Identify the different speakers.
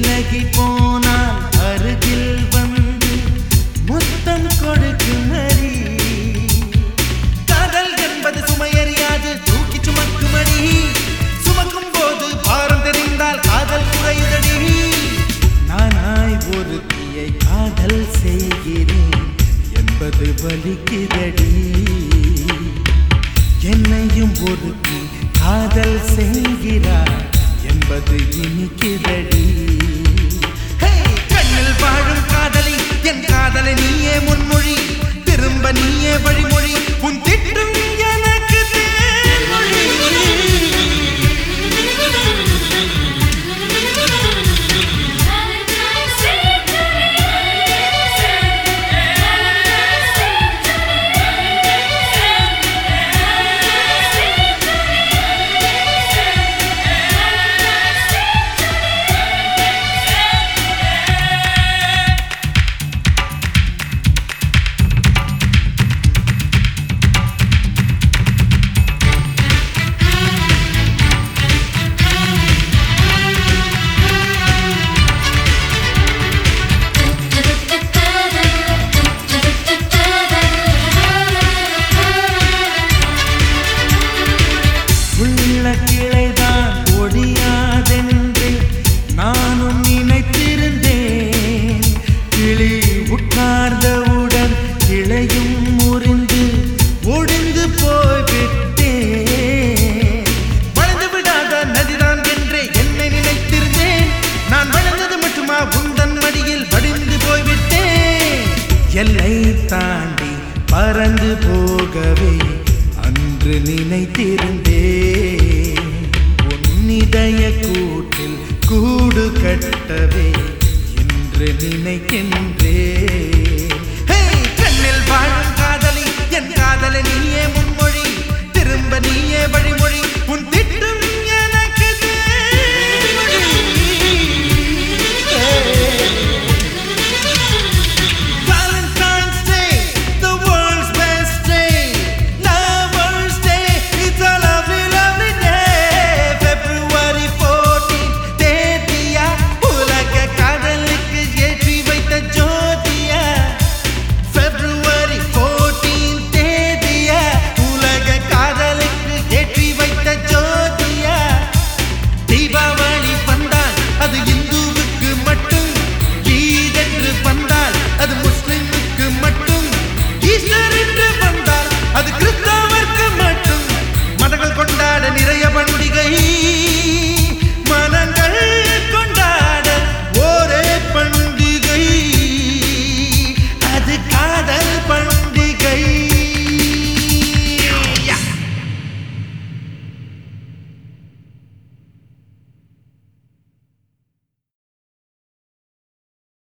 Speaker 1: விலகி போனால் அருகில் வந்து முத்தம் கொடுக்குமடி காதல் என்பது சுமையறியாது தூக்கி சுமக்குமடி சுமக்கும் போது பாரம் தெரிந்தால் காதல் குறையுதடி நானாய் ஒருத்தியை காதல் செய்கிறேன் என்பது வலிக்குதடி என்னையும் ஒருத்தி காதல் செய்கிறார் என்பது இனிக்குதடி ஹே! கண்ணில் வாழும் காதலி என் காதலை நீயே முன்மொழி திரும்ப நீயே வழிமொழி உன் திட்டும் எனக்கு தேன்மொழி உள்ள கிளைதான் ஒடியாதென்று நானும் நினைத்திருந்தேன் கிளி உட்கார்ந்தவுடன் கிளையும் முறிந்து ஒடிந்து போய்விட்டேன் வளர்ந்து விடாத நதிதான் என்றே என்னை நினைத்திருந்தேன் நான் வளர்ந்தது மட்டுமா உந்தன் மடியில் வடிந்து போய்விட்டேன் எல்லை தாண்டி பறந்து போகவே அன்று நினைத்திருந்தேன் உன்னிதய கூட்டில் கூடு கட்டவே என்று நினைக்கின்றேன் ஹே! கண்ணில் வாழும் காதலி என் காதலை நீயே முன்மொழி திரும்ப நீயே வழிமொழி உன் திட்டு